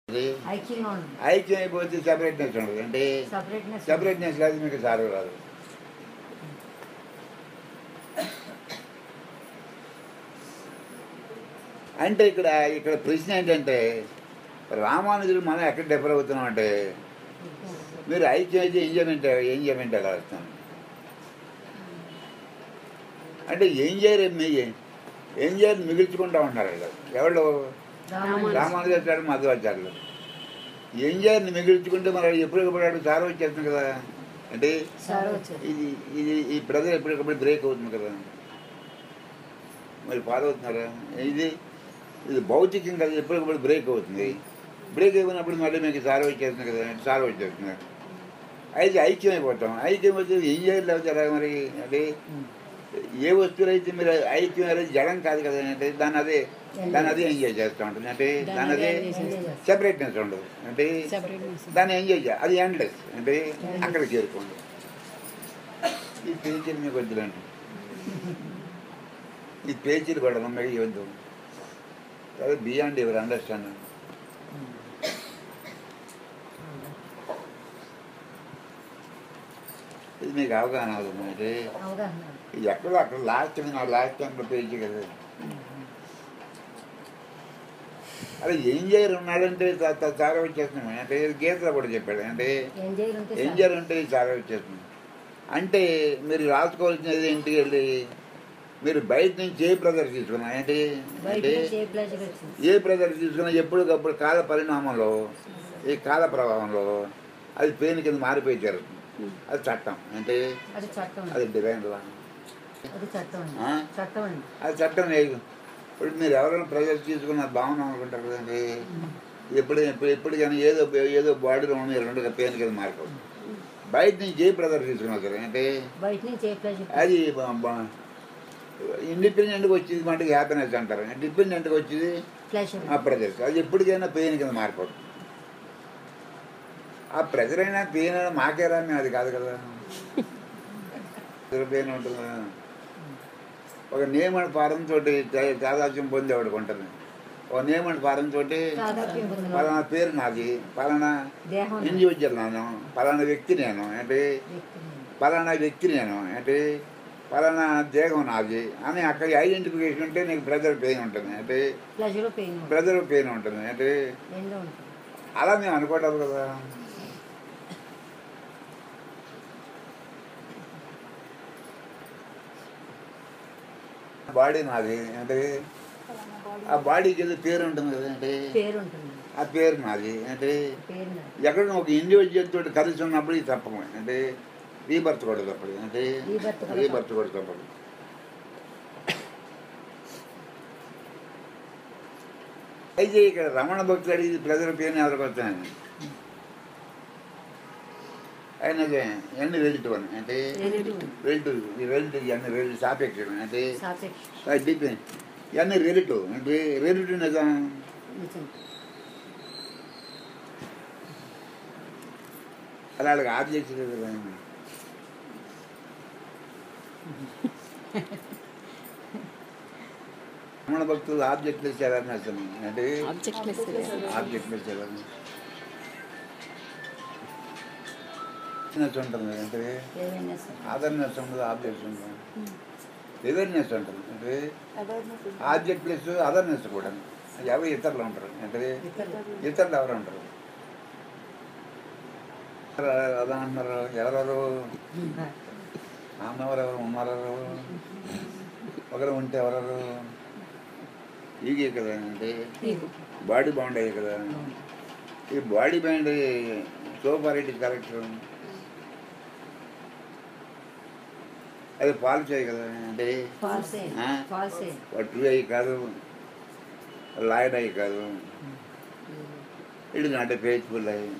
ఇది ఐక్యంగా ఉంది ఐక్యం అయిపోతే సెపరేట్నెస్ ఉండదు అంటే సపరేట్నెస్ సెపరేట్నెస్ లేదు మీకు సారు రాదు అంటే ఇక్కడ ఇక్కడ ప్రశ్న ఏంటంటే రామానుజులు మనం ఎక్కడ డిఫర్ అవుతున్నాం అంటే మీరు ఐక్యం అయితే ఎంజాయ్మెంట్ ఎంజాయ్మెంట్ ఎలా వస్తాం అంటే ఎంజాయ్ మీ ఎంజాయ్ మిగిల్చుకుంటా ఉంటారు కదా ఎవరు రామానుజాచార్యులు మధ్వాచార్యులు ఎంజాయ్ని మిగిల్చుకుంటే మరి ఎప్పటికప్పుడు సార్ వచ్చేస్తుంది కదా అంటే సార్ వచ్చారు ఇది ఇది ఈ బ్రదర్ ఎప్పటికప్పుడు బ్రేక్ అవుతుంది కదా మరి ఫాలో అవుతున్నారా ఇది ఇది భౌతికం కదా ఎప్పటికప్పుడు బ్రేక్ అవుతుంది బ్రేక్ అయిపోయినప్పుడు మళ్ళీ మీకు సార్ వచ్చేస్తుంది కదా సార్ వచ్చేస్తుంది అయితే ఐక్యం అయిపోతాం ఐక్యం వచ్చేది ఏం చేయాలి లేకపోతే ఎలా మరి అంటే ఏ వస్తువులు అయితే మీరు ఐక్యం అనేది జడం కాదు కదా అంటే దాన్ని అదే దాన్ని అదే ఎంజాయ్ చేస్తూ ఉంటుంది అంటే దాని అదే సెపరేట్నెస్ ఉండదు అంటే దాన్ని ఎంజాయ్ చేయాలి అది ఎండ్లెస్ అంటే అక్కడ చేరుకోండి ఈ పేచీలు మీకు వద్దులండి ఈ పేచీలు కూడా మీకు ఇవ్వద్దు అదే బియాండ్ ఎవరు అండర్స్టాండ్ ఇది మీకు అవగాహన అవుతుంది అంటే అవగాహన ఇది ఎక్కడో అక్కడ లాస్ట్ నా లాస్ట్ టైంలో పేజీ కదా అలా ఏం చేయరు ఉన్నాడంటే త- త- చాలా వచ్చేస్తున్నాం అంటే గీతలో కూడా చెప్పాడు అంటే ఎంజాయ్ ఉంటే ఏం చాలు. చేయాలంటే చాలా వచ్చేస్తుంది అంటే మీరు రాసుకోవాల్సినది ఇంటికి వెళ్ళి మీరు బయట నుంచి ఏ బ్రదర్ తీసుకున్నా అంటే బయట అంటే నుంచి ఏ ప్లేస్కి వచ్చింది ఏ బ్రదర్ తీసుకున్నా ఎప్పటికప్పుడు కాల పరిణామంలో ఈ కాల ప్రభావంలో అది పెయిన్ కింద మారిపోయి జరుగుతుంది అది చట్టం అంటే అది చట్టం అండి అది డివైన్ లా అది చట్టం అండి ఆ? చట్టం అండి అది చట్టం లేదు ఇప్పుడు మీరు ఎవరైనా ప్రజలు తీసుకున్న భావన అనుకుంటారు కదండి ఎప్పుడు ఎప్పుడు ఎప్పటికైనా ఏదో ఏదో బాడీలో ఉన్న రెండు పెయిన్ కింద మారిపోతుంది బయట నుంచి ఏ బ్రదర్ తీసుకున్నారు కదా అంటే బయట నుంచి ఏ ప్లేస్ అది ఇండిపెండెంట్గా వచ్చేది మనకి హ్యాపీనెస్ అంటారు డిపెండెంట్గా వచ్చేది ఫ్లాష్ ఆ ప్రెజర్ అది ఎప్పటికైనా పెయిన్ కింద మారిపోతుంది ఆ ప్రెజర్ అయినా పెయిన్ అయినా మాకేరా మేము అది కాదు కదా పెయిన్ ఉంటుంది కదా. ఒక నియమన పారం తోటి తాదాత్యం పొందేవాడు ఉంటుంది ఒక నియమన పారం తోటి తాదాత్మ్యం పొందిన పలానా పేరు నాది పలానా దేహం ఇండివిజువల్ నేను పలానా వ్యక్తి నేను అంటే వ్యక్తి పలానా వ్యక్తి నేను అంటే పలానా దేహం నాది అని అక్కడ ఐడెంటిఫికేషన్ ఉంటే నీకు ప్రెజర్ పెయిన్ ఉంటుంది అంటే ప్లెజర్ పెయిన్ ప్రెజర్ పెయిన్ ఉంటుంది అంటే రెండో ఉంటుంది అలా మేము అనుకోవడం కదా బాడీ నాది అంటే ఆ బాడీకి ఏదో పేరు ఉంటుంది కదా అంటే పేరు ఉంటుంది ఆ పేరు నాది అంటే పేరు నాది. ఎక్కడ ఒక ఇండివిజువల్ తోటి కలిసి ఉన్నప్పుడు ఇది తప్పము అంటే రీబర్త్ కూడా తప్పదు అంటే Rebirth కూడా రీబర్త్ కూడా తప్పదు అయితే ఇక్కడ రమణ భక్తులు అడిగి ప్రజల పేరుని ఎవరికి వస్తాను ఆయన ఎన్ని రిలేటివ్ అని అంటే Relative. రిలేటివ్ ఈ రిలేటివ్ ఇవన్నీ రిలేటివ్ సాపేక్షం అంటే సాపేక్ష డిపెండ్ ఇవన్నీ రిలేటివ్ అంటే రిలేటివ్ నిజం నిజం అలా వాళ్ళకి ఆబ్జెక్ట్స్ లేదు కదా రమణ భక్తులు ఆబ్జెక్ట్ ఇచ్చారని అర్థం అంటే ఆబ్జెక్ట్లెస్ ఆబ్జెక్ట్ ఇచ్చారని ఉంటుంది అంటే ఏదైనా ఆదర్నెస్ ఉండదు ఆబ్జెక్ట్స్ ఉండదు అవేర్నెస్ ఉంటుంది అంటే ఆబ్జెక్ట్ ప్లస్ అదర్నెస్ కూడా ఎవరు ఇతరులు ఉంటారు అంటే ఇతరులు ఎవరు ఉంటారు అలా అంటున్నారు ఎవరెవరు అమ్మవారు ఎవరు ఉన్నారు ఒకరు ఉంటే ఎవరెవరు ఈగే కదా అంటే బాడీ బాగుండేది కదా ఈ బాడీ బ్యాండ్ సోపారిటీ కరెక్టర్ అది ఫాల్స్ అయ్యి కదా అంటే ఫాల్సే ఆ? ఫాల్సే ట్రూ అయ్యి కాదు లాయడ్ అయ్యి కాదు it is not a faithful అయ్యి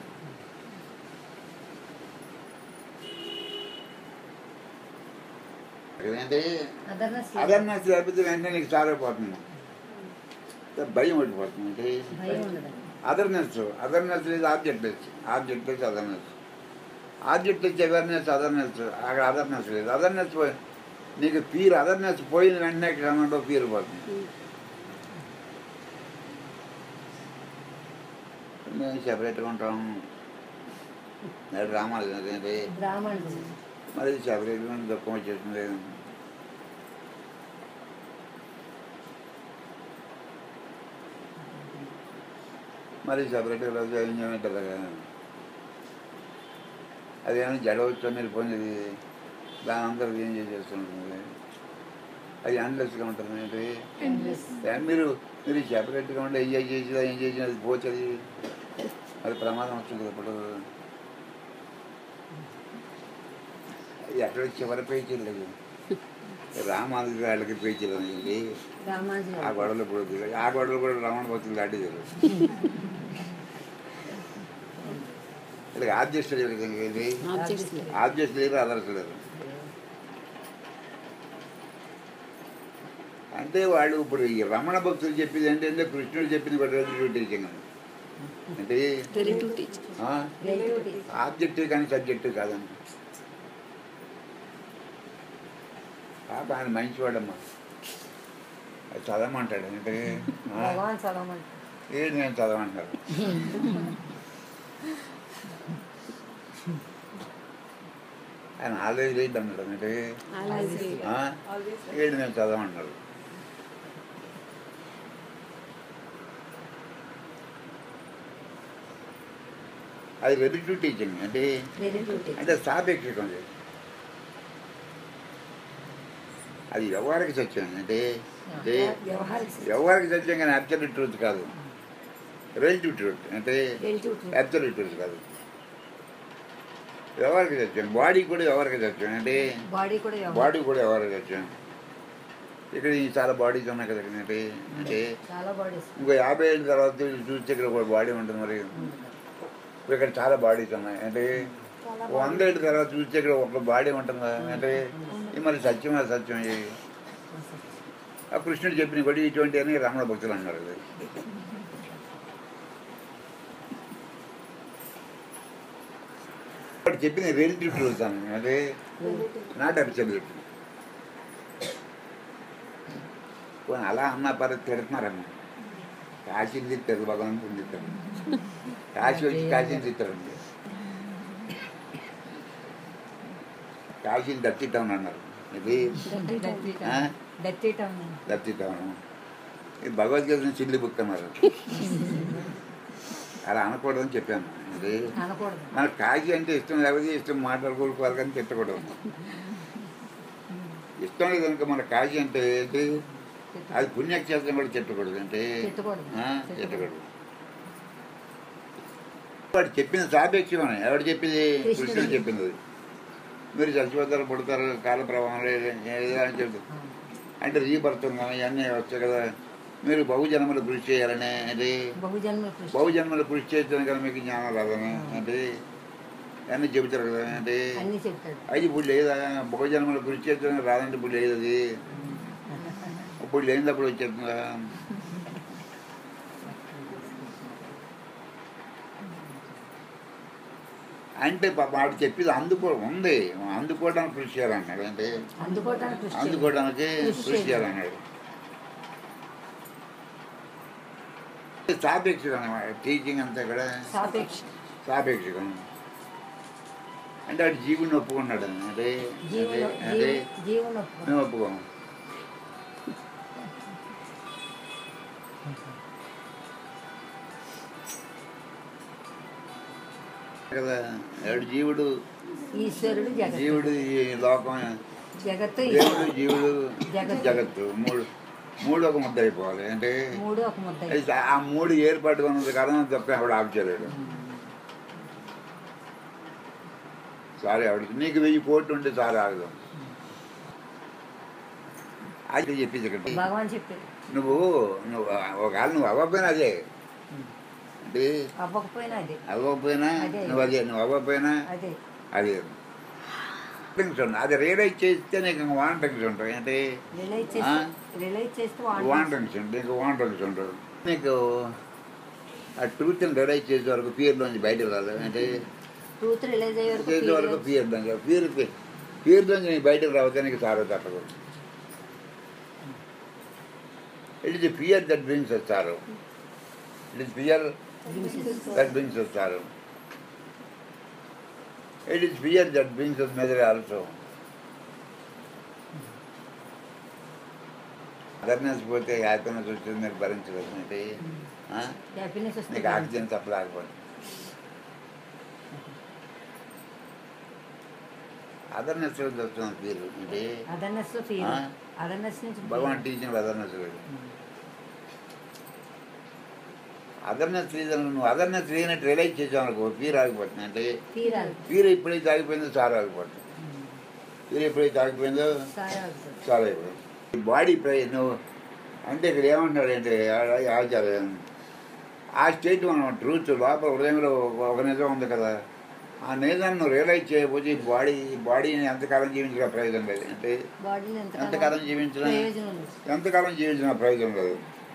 అంటే అదర్నెస్ అదర్నెస్ లేకపోతే వెంటనే నీకు సారైపోతుంది భయం పడిపోతుంది అంటే భయం ఉండదు అదర్నెస్ అదర్నెస్ లేదు object less object less otherness object less awareness otherness అక్కడ అదర్నెస్ లేదు అదర్నెస్ పోయి నీకు పీర్ అదర్నెస్ పోయిన వెంటనే క్రమంలో పీర్ పోతుంది మేము సెపరేట్గా ఉంటాం మరి రామాలు ఏంటి బ్రాహ్మణుడు మరి సెపరేట్గా దుఃఖం వచ్చేస్తుంది మరి సెపరేట్గా రోజు ఎంజాయ్మెంట్ అలాగా అదేమైనా జడ వచ్చి వెళ్ళిపోయింది దాని అందరూ ఏం చేసేస్తుంటుంది అది అన్లెస్గా ఉంటుంది ఏంటి Endless. ఏ మీరు మీరు సెపరేట్గా ఉండి ఎంజాయ్ చేసి ఎంజాయ్ చేసి అది పోతుంది అది ప్రమాదం వస్తుంది ఇప్పుడు ఎక్కడ చివరి పేచీలు లేదు రామాది వాళ్ళకి పేచీలు ఏంటి రామాజీ ఆ గొడవలు ఇప్పుడు వద్దు. ఆ గొడవలు కూడా రమణ పోతుంది దాటి ఇలా ఆబ్జెక్ట్ లేదు ఇది ఆబ్జెక్ట్స్ ఆబ్జెక్ట్ లేరు అదర్స్ లేరు అంటే వాళ్ళు ఇప్పుడు ఈ రమణ భక్తులు చెప్పింది ఏంటంటే కృష్ణుడు చెప్పింది కూడా రిలేటివ్ టీచింగ్ అని అంటే రిలేటివ్ టీచర్ రిలేటివిటీ ఆబ్జెక్టివ్ కానీ సబ్జెక్టివ్ కాదని పాప ఆయన మంచివాడమ్మా అది చదవమంటాడు అంటే ఆ, భగవాన్ చదవమంట ఏది నేను చదవమంటారు ఆయన ఆల్వేజ్ రీడ్ అన్నాడు అంటే ఆ, ఏడు నేను చదవమన్నారు అది రెబిటివ్ టీచింగ్ అంటే రిలేటివిటీ అంటే సాపేక్షకం అది. అది వ్యవహారిక సత్యం అంటే అంటే వ్యవహారిక వ్యవహారిక సత్యం కానీ అబ్సల్యూట్ ట్రూత్ కాదు రిలేటివ్ ట్రూత్ అంటే రిలేటివిటీ అబ్సల్యూట్ ట్రూత్ కాదు వ్యవహారిక సత్యం బాడీ కూడా వ్యవహారిక సత్యం అంటే బాడీ కూడా వ్యవహారం బాడీ కూడా వ్యవహారిక సత్యం ఇక్కడ ఈ చాలా బాడీస్ ఉన్నాయి కదా ఇక్కడ అంటే అంటే చాలా బాడీస్ ఇంకో యాభై ఏళ్ళ తర్వాత చూస్తే ఇక్కడ ఒక బాడీ ఉంటుంది మరి ఇప్పుడు ఇక్కడ చాలా బాడీస్ ఉన్నాయి అంటే వంద ఏళ్ళ తర్వాత చూస్తే ఇక్కడ ఒక బాడీ ఉంటుందా అంటే ఇది మరి సత్యం అది సత్యం ఇది. ఆ కృష్ణుడు చెప్పిన కూడా ఇటువంటి అని రమణ భక్తులు అన్నారు అది వాడు చెప్పిన రిలేటివ్ ట్రూత్ అని అంటే నాట్ అబ్సల్యూట్ పోనీ అలా అన్న పరి తిడుతున్నారమ్మ కాశీని తిట్టారు భగవంతుని తిట్టారు కాశీ వచ్చి కాశీని తిట్టారండి కాశీని దత్తిటం అన్నారు ఇది ఆ? దత్తీటం దత్తిటం ఇది భగవద్గీతని చిల్లి బుక్ అన్నారు అలా అనకూడదని చెప్పాను ఇది అనకూడదు మనకు కాశీ అంటే ఇష్టం లేకపోతే ఇష్టం మాట్లాడుకోవాలి కానీ తిట్టకూడదు ఇష్టం లేదు కనుక మన కాశీ అంటే ఏంటి అది పుణ్యక్షేత్రం కూడా తిట్టకూడదు అంటే తిట్టకూడదు. ఆ, తిట్టకూడదు వాడు చెప్పిన సాపేక్షం అని ఎవడు చెప్పింది కృష్ణుడు. కృష్ణుడు చెప్పింది అది. మీరు చచ్చిపోతారు పుడతారు కాల ప్రవాహం లేదు ఏదో అని చెప్తుంది అంటే రీభర్తంగా ఇవన్నీ వచ్చాయి కదా మీరు బహుజన్మలు కృషి చేయాలని అంటే బహుజన్మ కృష్ణ బహుజన్మలు కృషి చేస్తేనే కదా మీకు జ్ఞానం రాదని అంటే అన్నీ చెబుతారు కదా అంటే అన్ని చెప్తాడు అది ఇప్పుడు లేదా బహుజన్మలు కృషి చేస్తేనే రాదంటే ఇప్పుడు లేదు అది ఇప్పుడు లేనిదప్పుడు వచ్చేస్తుందా అంటే పాప వాడు చెప్పింది అందుకో ఉంది అందుకోవడానికి కృషి చేయాలన్నాడు అంటే అందుకోవటానికి కృషి చేయాలి. అందుకోవడానికి కృషి కృషి చేయాలన్నాడు సాపేక్షం అన్నమాట టీచింగ్ అంతా కూడా సాపేక్ష సాపేక్షకం అంటే వాడు జీవుని ఒప్పుకున్నాడు అంటే జీవన అంటే అంటే జీవన మేము ఒప్పుకోము కదా ఎవడు జీవుడు ఈశ్వరుడు జగత్ జీవుడు ఈ లోకం జగత్తు దేవుడు జీవుడు జగత్తు. జగత్తు మూడు మూడు ఒక ముద్ద అయిపోవాలి అంటే మూడు ఒక ముద్ద అది ఆ మూడు ఏర్పాటుగా ఉన్నది కారణం తప్ప ఆవిడ ఆఫ్ చేయలేడు సారీ ఆవిడకి నీకు వెయ్యి కోట్లు ఉంటే సారీ ఆగదు అది చెప్పింది ఇక్కడ భగవాన్ చెప్పాడు నువ్వు నువ్వు ఒకవేళ నువ్వు అవ్వకపోయినా అదే అంటే అవ్వకపోయినా అదే అవ్వకపోయినా అదే. నువ్వు అదే నువ్వు అవ్వకపోయినా అదే అదే టెన్షన్ అది రియలైజ్ చేస్తే నీకు ఇంకా వాన్ టెన్షన్ ఉంటాయి అంటే రిలైజ్ ఆ? చేస్తే రిలైజ్ చేస్తే వాన్ వాడు టెన్షన్ నీకు వాన్ టెన్షన్ ఉంటుంది నీకు ఆ ట్రూత్ని రియలైజ్ చేసే వరకు ఫియర్లోంచి బయటకు రాదు అంటే ట్రూత్ రిలైజ్ అయ్యే వరకు చేసే వరకు period. ఫియర్ దాని ఫియర్ ఫియర్లోంచి నీకు బయటకు రావద్దు నీకు సారో తప్పదు it is fear that brings sorrow it is fear that brings us sorrow. It is fear that brings us misery also. Otherness పోతే హ్యాపీనెస్ వచ్చింది మీరు భరించలేదు అంటే ఆ? హ్యాపీనెస్ నీకు వస్తుంది ఆక్సిజన్ తప్పలేకపోతే అదర్నెస్ వస్తుంది ఫీల్ అంటే అదర్నెస్ లో ఫీల్ ఆ? అదర్నెస్ నుంచి భగవాన్ టీచింగ్ అదర్నెస్ లేదు అదర్నెస్ రీజన్ నువ్వు అదర్నెస్ లేనట్టు రియలైజ్ చేసావు అనుకో ఫీర్ ఆగిపోతుంది అంటే ఫీల్ ఫీర్ ఎప్పుడైతే ఆగిపోయిందో చాలా ఆగిపోతుంది ఫీర్ ఎప్పుడైతే ఆగిపోయిందో సారీ అవుతుంది చాలా అయిపోయింది ఈ బాడీ ప్రై నువ్వు అంటే ఇక్కడ ఏమంటాడు అంటే ఆ- ఆచార్యం ఆ స్టేట్ మనం ట్రూత్ లోపల హృదయంలో ఒక నిజం ఉంది కదా ఆ నిజాన్ని నువ్వు రియలైజ్ చేయకపోతే ఈ బాడీ బాడీని ఎంతకాలం జీవించిన ప్రయోజనం లేదు అంటే బాడీని ఎంతకాలం జీవించినా ప్రయోజనం ఉంది ఎంతకాలం జీవించిన ప్రయోజనం లేదు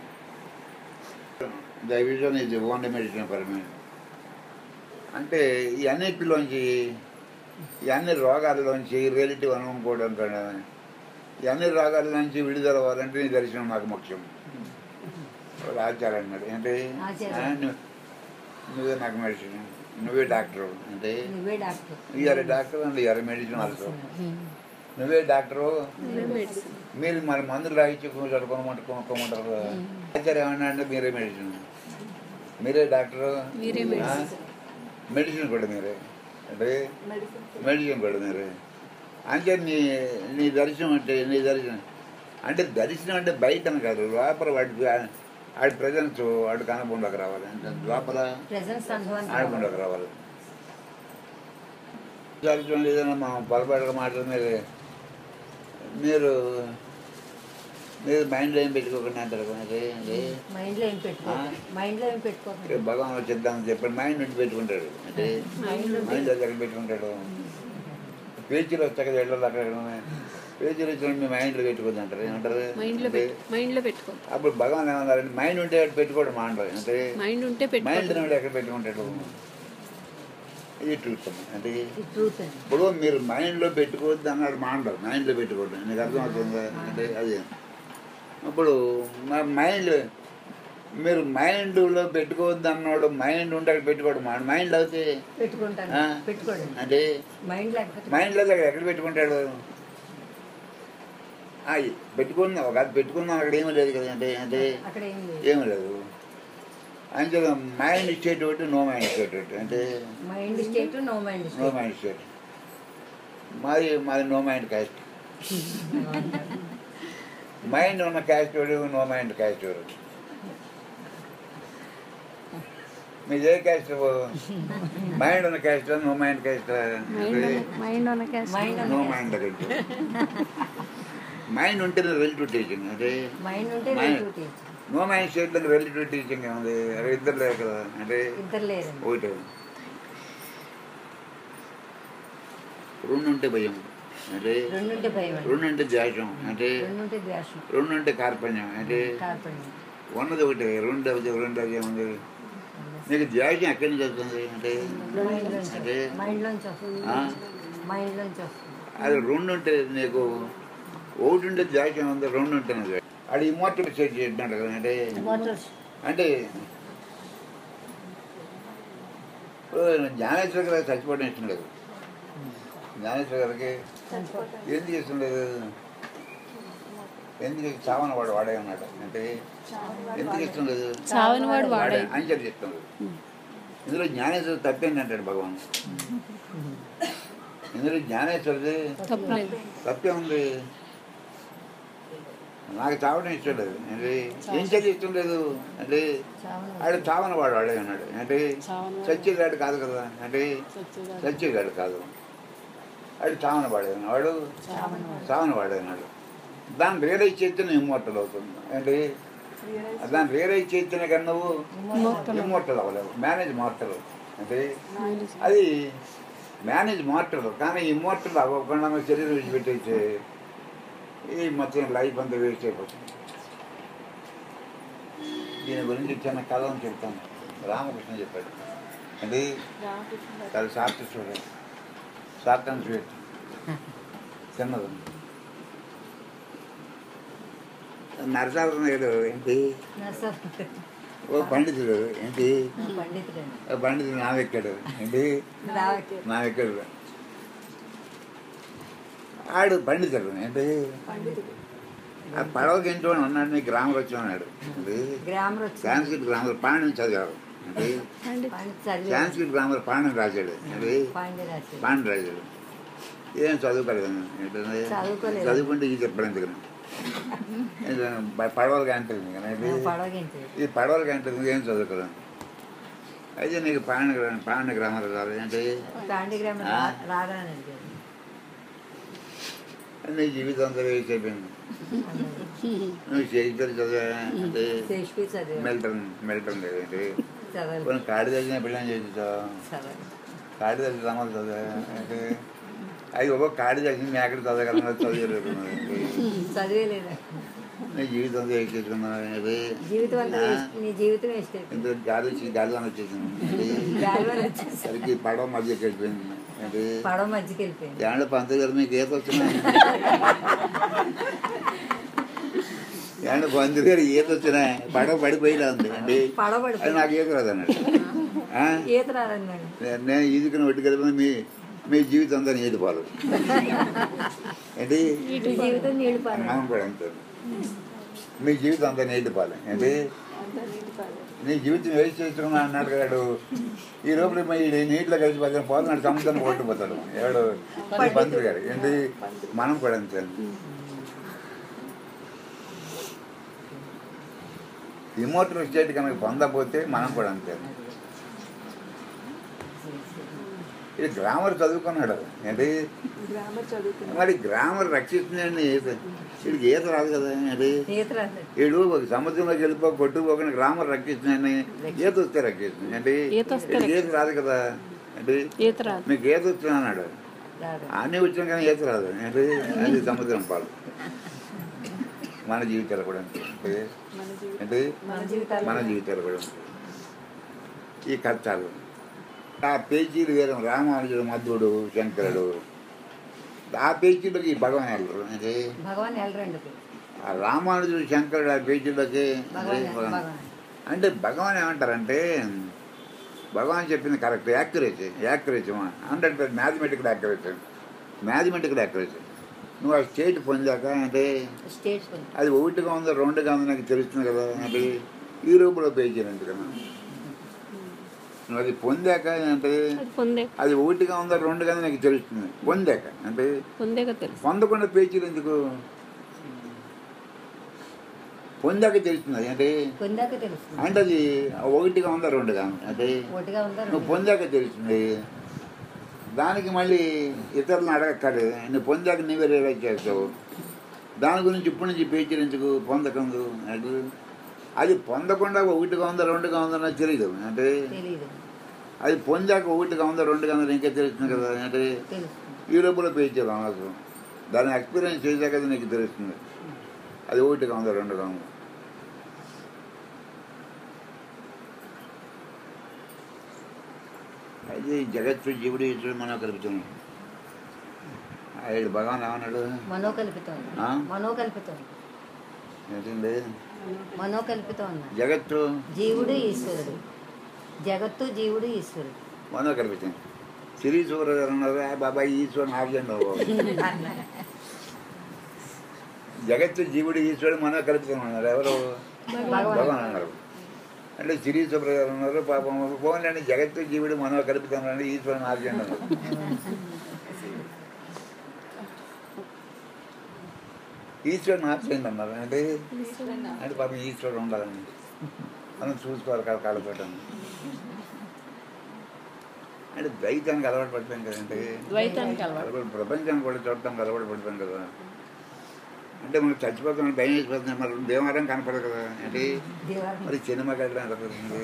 ద విజన్ ఇది ఓన్లీ మెడిసిన్ ఫర్ మీ అంటే ఈ అన్నిటిలోంచి ఈ అన్ని రోగాల్లోంచి రిలేటివ్ అనుకోవడం కన్నా ఈ అన్ని రోగాల నుంచి విడుదల అవ్వాలంటే నీ దర్శనం నాకు ముఖ్యం వాడు ఆచారం అన్నాడు అంటే ఆచార్య. ఆ, నువ్వు- నువ్వే నాకు మెడిసిన్ నువ్వే డాక్టర్ అంటే నువ్వే doctor your doctor and your medicine also నువ్వే డాక్టరు మీరు మరి మందులు రాయించి కూర్చోడు కొనమంటారు కొనుక్కోమంటారు కదా. ఆచార్య ఏమన్నా అంటే మీరే మెడిసిన్ మీరే డాక్టరు మీరే ఆ? మెడిసిన్ కూడా మీరే అంటే మెడిసిన్ కూడా మీరే అంటే నీ నీ దర్శనం అంటే నీ దర్శనం అంటే దర్శనం అంటే బయట అని కాదు లోపల వాడి వాడి ప్రజెన్స్ వాడికి అనుభవంలోకి రావాలి అంటే లోపల ప్రెసెన్స్ అనుభవానికి ఆడకుండా రావాలి దర్శనం లేదన్నా మనం పొరపాటుగా మాట్లాడి మీరు మీరు మీరు మైండ్లో ఏం పెట్టుకోకుండా అంటారు అంటే మైండ్ లో ఏం పెట్టుకోకండి మైండ్ లో ఏం పెట్టుకోకండి భగవాన్ వచ్చేద్దామని చెప్పి మైండ్ నుండి పెట్టుకుంటాడు అంటే మైండ్ లో మైండ్ దగ్గర పెట్టుకుంటాడు పేచీలు వచ్చాక వెళ్ళాలి అక్కడ పేచీలు వచ్చిన మీ మైండ్లో పెట్టుకోద్దు అంటారు ఏమంటారు మైండ్ లో అంటే పెట్టు మైండ్ లో పెట్టుకో అప్పుడు భగవాన్ ఏమన్నారంటే మైండ్ ఉంటే అటు పెట్టుకోవడం మాండరు అంటే మైండ్ ఉంటే మైండ్ పెట్టుకో నుండి ఎక్కడ పెట్టుకుంటాడు ఇది ట్రూత్ అంటే ఇది ట్రూత్ అండి ఇప్పుడు మీరు మైండ్లో పెట్టుకోవద్దు అన్నాడు మాండరు మైండ్లో పెట్టుకోవద్దు నీకు అర్థమవుతుందా అంటే అది ఇప్పుడు మా మైండ్ మీరు మైండ్లో పెట్టుకోవద్దు అన్నాడు మైండ్ ఉంటే అక్కడ పెట్టుకోవడం మా మైండ్ అయితే పెట్టుకుంటాను ఆ? పెట్టుకోండి అంటే మైండ్ లేకపోతే మైండ్లో దగ్గర ఎక్కడ పెట్టుకుంటాడు ఆ, పెట్టుకుందాం ఒక అది పెట్టుకుందాం అక్కడ ఏమీ లేదు కదా అంటే అంటే అక్కడ ఏం లేదు ఏమీ లేదు అంటే మైండ్ స్టేట్ ఒకటి నో మైండ్ స్టేట్ ఒకటి అంటే mind state no mind no state mind state మాది మాది నో మైండ్ క్యాస్ట్ మైండ్ ఉన్న క్యాస్ట్ వాడు నో మైండ్ క్యాస్ట్ వాడు మీది ఏ క్యాస్ట్ మైండ్ ఉన్న caste no mind caste mind ఉన్న caste mind no mind mind ఉంటే రిలేటివ్ టీచింగ్ అంటే మైండ్ ఉంటే Mind. రిలేటివ్ నో మైండ్ స్టేట్లో రిలేటివ్ టీచింగ్ ఏముంది అరే ఇద్దరు లేరు కదా అంటే ఇద్దరు లేరండి ఒకటి రెండు ఉంటే భయం అంటే రెండుంటే భయం అండి రెండు అంటే ద్వేషం అంటే రెండుంటే ద్వేషం రెండు అంటే కార్పణ్యం అంటే కార్పణ్యం ఉన్నది ఒకటి రెండు అది రెండు అది ఉంది నీకు ద్వేషం ఎక్కడి నుంచి వస్తుంది అంటే మైండ్ లోంచి అంటే మైండ్ లోంచి వస్తుంది ఆ? మైండ్ లోంచి వస్తుంది అది రెండు ఉంటే నీకు ఒకటి ఉంటే ద్వేషం ఉంది రెండు ఉంటే అది ఇమోటల్ సెట్ చేసినట్టు కదా అంటే వాటర్ అంటే ఇప్పుడు జ్ఞానేశ్వర గారికి చచ్చిపోవడం ఇష్టం లేదు జ్ఞానేశ్వర గారికి ఎందుకు ఇష్టం లేదు ఎందుకు చావన వాడు వాడే ఉన్నాడు అంటే ఎందుకు ఇష్టం లేదు చావని వాడు వాడే అని చెప్పి ఇష్టం లేదు ఇందులో జ్ఞానేశ్వర తప్పేంటి అంటాడు భగవాన్ ఇందులో జ్ఞానేశ్వరది తప్పలేదు తప్పే ఉంది నాకు చావడం ఇష్టం లేదు అంటే ఏం చదివి ఇష్టం లేదు అంటే చావన ఆడు చావన వాడు వాడే అన్నాడు అంటే చావని వాడు. చచ్చేగాడు కాదు కదా అంటే సత్యగాడు. చచ్చేగాడు కాదు ఆడు చావన వాడే వాడు చావన వాడే అన్నాడు దాన్ని రియలైజ్ చేస్తేనే ఇమ్మోర్టల్ అవుతుంది అంటే దాన్ని రియలైజ్ చేస్తేనే కానీ నువ్వు Immortal. ఇమ్మోర్టల్ అవ్వలేవు మేనేజ్ మార్టల్ అంటే అది మేనేజ్ మార్టల్ కానీ ఇమ్మోర్టల్ అవ్వకుండా మన శరీరం విడిచిపెట్టేస్తే ఈ మొత్తం లైఫ్ అంతా వేస్ట్ అయిపోతుంది దీని గురించి చిన్న కథ అని చెప్తాను రామకృష్ణ చెప్పాడు అంటే చాలా సాఫ్ట్ చూడండి సాఫ్ట్ అండ్ స్వీట్ చిన్నది నరసాలు ఏంటి నర్సర్ ఓ పండితుడు ఏంటి పండితుడండి ఓ పండితుడు నా ఎక్కాడు ఏంటి రావకే నా ఎక్కాడు ఆడు పండితుడు ఏంటి ఆ పడవకి ఇంటి వాడు ఉన్నాడు నీ గ్రామర్ వచ్చి ఉన్నాడు ఏంటి గ్రామర్ వచ్చి సాంస్క్రిట్ గ్రామర్ పాండ్యం చదివారు ఏంటి పండి చదివి సాంస్క్రిట్ గ్రామర్ పాండ్యం రాశాడు ఏంటి పాండి రాసి పాండ్యం రాశాడు ఏం చదువుకోలేదు ఏంటంటే చదువుకోలేదు. చదువుకుంటే ఇది చెప్పడం ఎందుకు పడవలు కంటుంది కానీ పడవగింటి ఈ పడవలు కంటుంది ఏం చదువుకోలేదు అయితే నీకు పాండ పాండ గ్రామాలు రాదు ఏంటి పాండి గ్రామర్ ఆ? రాగానండి నీ జీవితం అంతా వేస్ట్ అయిపోయింది నువ్వు షేక్స్పియర్ చదివా అంటే శేషపి చదివి మెల్టన్ మెల్టన్ లేదు ఏంటి చదవాలి కొన్ని కాడి తెచ్చిన పిల్లని చేసావు చదవాలి కాడి తెచ్చి రామాలు చదివా అంటే అవి ఒక కాడి తెచ్చి నేను ఎక్కడ చదవగలను చదివలేదు చదివేలేదు నీ జీవితం అంతా వేస్ట్ చేసుకున్నావు ఏంటి జీవితం అంతా ఆ? వేస్ట్ నీ జీవితం వేస్ట్ అయిపోయింది ఇంత గాలి వచ్చి గాలి అని వచ్చేసింది ఏంటి గాలి వల్ల వచ్చేసి సరికి పడవ మధ్యకి వెళ్ళిపోయింది ఏంటి పడవ మధ్యకి వెళ్ళిపోయింది ఏమంటే పంతులు గారు మీకు ఈత వచ్చినా ఏమంటే పంతులు గారు ఈత వచ్చినా పడవ పడిపోయిలా ఉంది అండి పడవ అది పడిపోయింది నాకు ఈత రాదు అన్నాడు ఆ? ఈత రాదన్నాడు నే- నేను ఈదుకుని ఒట్టి కలిపిన మీ మీ జీవితం అంతా నీటి పాలు ఏంటి నీ జీవితం నీళ్ళు పాలు మనం కూడా అంతే మీ జీవితం అంతా నీటి పాలు ఏంటి నీ జీవితం వేస్ట్ చేసుకున్నా అన్నాడు కాడు ఈ లోపల పోయి ఈడు నీటిలో కలిసిపోతాడు పోతున్నాడు సముద్రం కొట్టుకుపోతాడు ఎవడు ఈ పంతులు గారు ఏంటి మనం కూడా అంతే ఇమోటల్ స్టేట్ కనుక పొందకపోతే మనం కూడా అంతే ఇది గ్రామర్ చదువుకున్నాడు ఏంటి గ్రామర్ చదువుకున్నాను మరి గ్రామర్ రక్షిస్తుందండి ఈత వీడికి ఈత రాదు కదా ఏంటి ఈత రాదు వీడు ఒక సముద్రంలోకి వెళ్ళిపో కొట్టుకోకుండా గ్రామర్ రక్షిస్తుందని ఈత వస్తే రక్షిస్తుంది ఏంటి ఈత వస్తే వీడికి ఈత రాదు కదా ఏంటి ఈత రాదు మీకు ఈత వచ్చిన అన్నాడు రాదు అన్నీ వచ్చినా కానీ ఈత రాదు ఏంటి అది సముద్రం పాలు మన జీవితాలు కూడా అంతే ఏంటి? మన జీవితం ఏంటి మన జీవితాలు మన జీవితాలు కూడా అంతే. ఈ కష్టాలు ఆ పేజీలు వేరే రామానుజుడు మధుడు శంకరుడు ఆ పేజీలోకి ఈ భగవాన్ వెళ్ళరు అంటే భగవాన్ వెళ్ళరండి ఆ రామానుజుడు శంకరుడు ఆ పేజీలోకి భగవాన్ భగవాన్. భగవాన్ అంటే భగవాన్ ఏమంటారంటే భగవాన్ చెప్పింది correct accuracy accuracy hundred percent mathematical accuracy mathematical accuracy నువ్వు ఆ స్టేట్ పొందాక అంటే స్టేట్స్ ఉంది అది ఒకటిగా ఉందో రెండుగా ఉందో నాకు తెలుస్తుంది కదా అంటే ఈ రూపంలో పేజీలు ఎందుకు కదా నువ్వు అది పొందాక అంటే అది పొందే అది ఒకటిగా ఉందో రెండుగా ఉందో నాకు తెలుస్తుంది పొందాక అంటే పొందేగా తెలుసు పొందకుండా పేజీలు ఎందుకు పొందాక తెలుస్తుంది అంటే పొందాక తెలుస్తుంది అంటే అది ఒకటిగా ఉందా రెండుగా ఉందా? అంటే ఒటిగా ఉందా నువ్వు పొందాక తెలుస్తుంది దానికి మళ్ళీ ఇతరులను అడగక్కర్లేదు నువ్వు పొందాక నువ్వే రియలైజ్ చేస్తావు దాని గురించి ఇప్పటి నుంచి పేచీలు ఎందుకు పొందకందు అంటే అది పొందకుండా ఒకటిగా ఉందా రెండుగా ఉందా నాకు తెలియదు అంటే తెలియదు అది పొందాక ఒకటిగా ఉందా రెండుగా ఉందా ఇంకా తెలుస్తుంది కదా అంటే తెలుస్తుంది ఈ లోపల పేచీలు అనవసరం దాన్ని ఎక్స్పీరియన్స్ చేశాక అది నీకు తెలుస్తుంది అది ఒకటిగా ఉందా రెండుగా ఉందా అది జగత్తు జీవుడు ఈశ్వరుడు మనం కలుపుతున్నాం ఆయన భగవాన్ ఏమన్నాడు మనోకల్పితం ఆ? మనోకల్పితం ఏంటండి మనోకల్పితం అన్న జగత్తు జీవుడు ఈశ్వరుడు జగత్తు జీవుడు ఈశ్వరుడు మనో కల్పితం సిరి సూర్య గారు అన్నారు "ఆ బాబాయ్ ఈశ్వరుని ఆర్జన్ జగత్తు జీవుడు ఈశ్వరుడు మనో కల్పితం అన్నారు ఎవరు భగవాన్ భగవాన్ అన్నారు అంటే సిరి సుబ్ర గారు ఉన్నారు పాపం పోన్లేండి జగత్తు జీవుడు మనో కల్పితం అంటే ఈశ్వరుని ఆర్జన్ అన్నారు ఈశ్వరుని ఆర్జన్ అన్నారు అంటే అంటే పాపం ఈశ్వరుడు ఉండాలండి మనం చూసుకోవాలి కాదు కాలపెట్టాం అంటే ద్వైతానికి అలవాటు పడిపోయాం కదండి ద్వైతానికి అలవాటు అలవాటు ప్రపంచాన్ని కూడా చూడటానికి అలవాటు పడిపోయాం కదా అంటే మనకు చచ్చిపోతాం భయం వేసిపోతుంది మరి దేవారం కనపడదు కదా అంటే దేవాలయం మరి సినిమా కట్టడం ఎంత పడుతుంది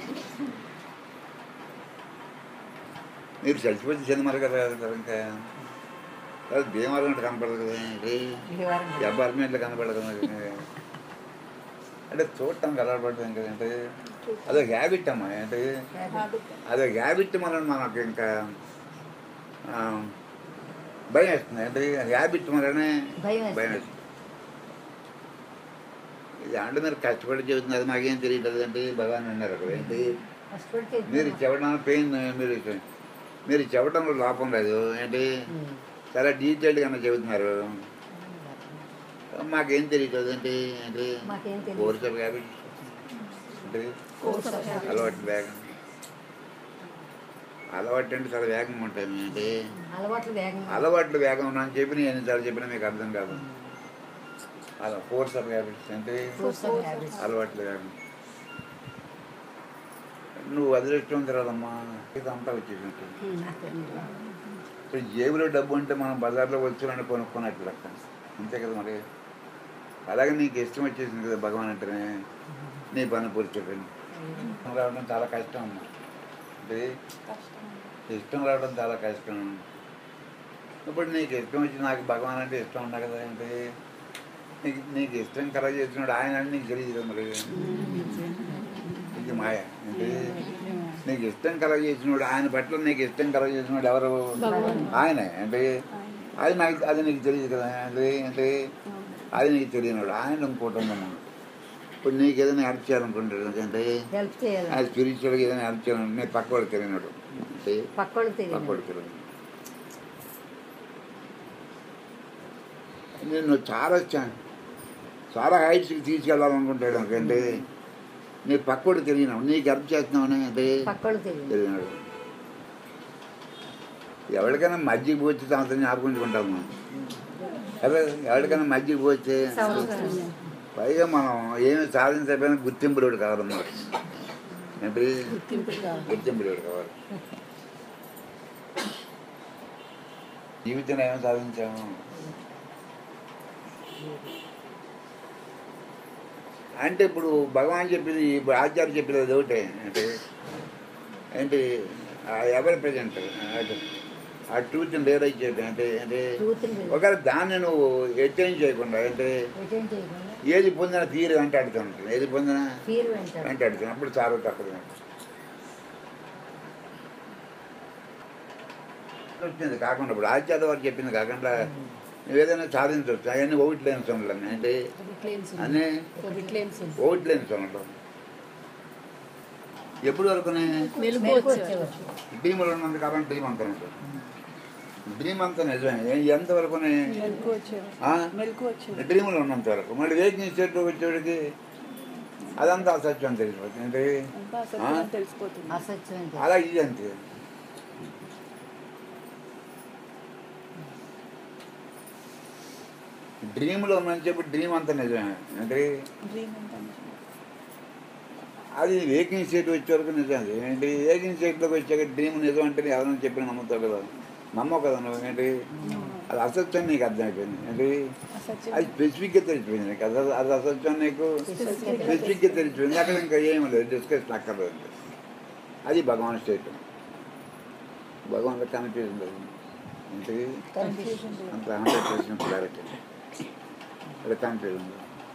మీరు చచ్చిపోతే సినిమాలు కదా వెళ్తారు ఇంకా అది భీమవరం అంటే కనపడదు కదా ఏంటి దేవాలయం అపార్ట్మెంట్లో కనపడదు కదా ఇంకా. అంటే చూడటానికి అలవాటు పడిపోయాం కదా అంటే అదొక హ్యాబిట్ అమ్మా అంటే అదొక హ్యాబిట్ మనం మనకు ఇంకా ఆ, భయం వేస్తుంది అంటే హ్యాబిట్ వలనే భయం వేస్తుంది. భయం వేస్తుంది ఇది అంటే మీరు కష్టపడి చెబుతున్నారు నాకేం తెలియట్లేదు అంటే భగవాన్ అన్నారు అక్కడ ఏంటి కష్టపడి మీరు చేద్దాం. చెప్పడం పెయిన్ మీరు మీరు చెప్పడంలో లోపం లేదు ఏంటి ఉమ్. చాలా డీటెయిల్గా చెబుతున్నారు మాకేం తెలియట్లేదు ఏంటి ఏంటి మాకేం తెలియదు. కోర్స్ కాబట్టి అంటే అలవాటు వేగం అలవాటు అంటే చాలా వేగంగా ఉంటాయి ఏంటి అలవాట్లు వేగం అలవాట్లు వేగం ఉన్నా అని చెప్పి నేను ఎన్నిసార్లు చెప్పినా మీకు అర్థం కాదు అలా ఫోర్స్ ఆఫ్ హ్యాబిట్స్ అంటే Force of habits. అలవాట్లు వేగం నువ్వు అదృష్టం తిరగదమ్మా ఇదంతా వచ్చేసినట్టు ఇప్పుడు జేబులో డబ్బు ఉంటే మనం బజార్లో వచ్చామని కొనుక్కున్నట్టు లెక్క అంతే కదా మరి అలాగే నీకు ఇష్టం వచ్చేసింది కదా భగవాన్ అంటేనే నీ పని పూర్తి చెప్పండి ఇష్టం రావడం చాలా కష్టం అమ్మా అంటే ఇష్టం రావడం చాలా కష్టం ఇప్పుడు నీకు ఇష్టం వచ్చి నాకు భగవాన్ అంటే ఇష్టం ఉన్నా కదా ఏంటి నీకు నీకు ఇష్టం కలగ చేసినాడు ఆయన అని నీకు తెలియదు కదా మరి ఇది మాయ అంటే నీకు ఇష్టం కలగ చేసినాడు ఆయన పట్ల నీకు ఇష్టం కలగ చేసినాడు ఎవరు ఆయనే అంటే అది నాకు అది నీకు తెలియదు కదా అంటే అంటే అది నీకు తెలియనాడు ఆయన ఇంకోటి ఉందమ్మా ఇప్పుడు నీకు ఏదైనా హెల్ప్ చేయాలనుకుంటాడు అంటే హెల్ప్ చేయాలి అది స్పిరిచువల్గా ఏదైనా హెల్ప్ చేయాలని నేను పక్కవాడు తెలియనాడు అంటే పక్కోళ్ళు తెలియదు పక్కవాడు తెలియదు నేను చాలా చా- చాలా హైట్స్కి తీసుకెళ్ళాలనుకుంటాడు అంటే నీ పక్కోడు తెలియనాడు నీకు హెల్ప్ చేస్తున్నావు అంటే పక్కోళ్ళు తెలియదు తెలియనాడు ఎవరికైనా మజ్జిగ పోతే సంవత్సరం జ్ఞాపకుంచుకుంటాం మనం అదే ఎవరికైనా మజ్జిగ పోతే సంవత్సరం పైగా మనం ఏమి సాధించకపోయినా గుర్తింపుడు కావాలన్నమాట ఏంటి గుర్తింపుడు కావాలి జీవితంలో ఏమి సాధించాము అంటే ఇప్పుడు భగవాన్ చెప్పింది ఇప్పుడు ఆచార్య చెప్పేది అది ఒకటే అంటే ఏంటి ఆ ఎవరి ప్రజెంట్ ఆ ట్రూత్ని రియలైజ్ చేయడం అంటే అంటే ట్రూత్ ఒకవేళ దాన్ని నువ్వు ఎక్స్చేంజ్ చేయకుండా అంటే రిటైన్ చేయకుండా ఏది పొందిన తీరు వెంటాడుతుంటుంది ఏది పొందిన ఫీర్ వెంటాడు వెంటాడుతుంది అప్పుడు చాలా తక్కువ వచ్చింది కాకుండా ఇప్పుడు ఆచార్య వారు చెప్పింది కాకుండా నువ్వు ఏదైనా సాధించవచ్చు అవన్నీ ఒకటి లేని సొనలు అంటే అన్నీ ఒకటి లేని సొనలు ఎప్పుడు వరకునే మెలుగు మెలకు వచ్చేవారు వచ్చేవారు డ్రీములు ఉన్నంత కాలం డ్రీమ్ అంతా ఉంటుంది డ్రీమ్ అంతా నిజమే ఎంతవరకునే మెలకు వచ్చేవారు ఆ? మెలకు వచ్చేవారు డ్రీములు ఉన్నంత వరకు మళ్ళీ వేకింగ్ స్టేట్లో వచ్చేవాడికి అదంతా అసత్యం తెలిసిపోతుంది అంటే అంతా అసలు తెలిసిపోతుంది అసత్యం అంటే అలా ఇది అంతే డ్రీమ్లో ఉందని చెప్పి డ్రీమ్ అంతా నిజమే అంటే డ్రీమ్ అంతా నిజమే. అది వేకింగ్ స్టేట్ వచ్చే వరకు నిజం అది ఏంటి వేకింగ్ స్టేట్లోకి వచ్చాక డ్రీమ్ నిజం అంటే ఎవరైనా చెప్పిన నమ్ముతావు కదా నమ్మవు కదా నువ్వు ఏంటి అది అసత్యం నీకు అర్థమైపోయింది ఏంటి అసత్యం అది స్పెసిఫిక్గా తెలిసిపోయింది నీకు అది అది అసత్యం నీకు స్పెసిఫిక్గా తెలిసిపోయింది అక్కడ ఇంకా ఏమీ లేదు డిస్కషన్ అక్కర్లేదు అది భగవాన్ స్టేట్ భగవాన్ కన్ఫ్యూజన్ లేదు అంటే కన్ఫ్యూజన్ అంత హండ్రెడ్ పర్సెంట్ క్లారిటీ ఇక్కడ కన్ఫ్యూజన్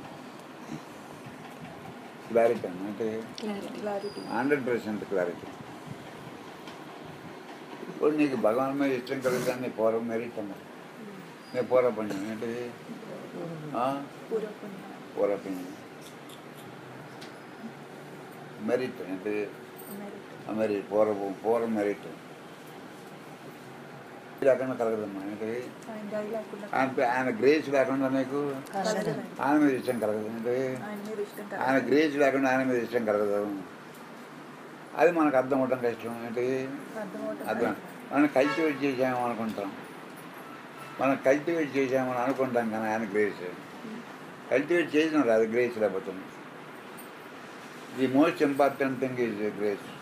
క్లారిటీ అంటే క్లారిటీ హండ్రెడ్ పర్సెంట్ క్లారిటీ ఇప్పుడు నీకు భగవాన్ మీద ఇష్టం కలుగుతా నీ పూర్వం మెరిట్ అన్నది నీ పూర్వపుణ్యం ఏంటిది ఆ? పూర్వపుణ్యం పూర్వపుణ్యం మెరిట్ ఏంటి మెరిట్ మెరిట్ పూర్వ పూర్వ మెరిట్ లేకుండా కలగదమ్మా ఏంటి ఆయన దయ లేకుండా ఆయన ఆయన గ్రేస్ లేకుండా నీకు కలగదు ఆయన మీద ఇష్టం కలగదు ఏంటి ఆయన మీద ఇష్టం కాదు. ఆయన గ్రేస్ లేకుండా ఆయన మీద ఇష్టం కలగదు అది మనకు అర్థం అవడం కష్టం ఏంటి అర్థమవుతుంది అర్థం మనం కల్టివేట్ చేసాము అనుకుంటాం మనం కల్టివేట్ చేసామని అనుకుంటాం కానీ ఆయన గ్రేస్ కల్టివేట్ చేసినాడు అది గ్రేస్ లేకపోతుంది the most important thing is grace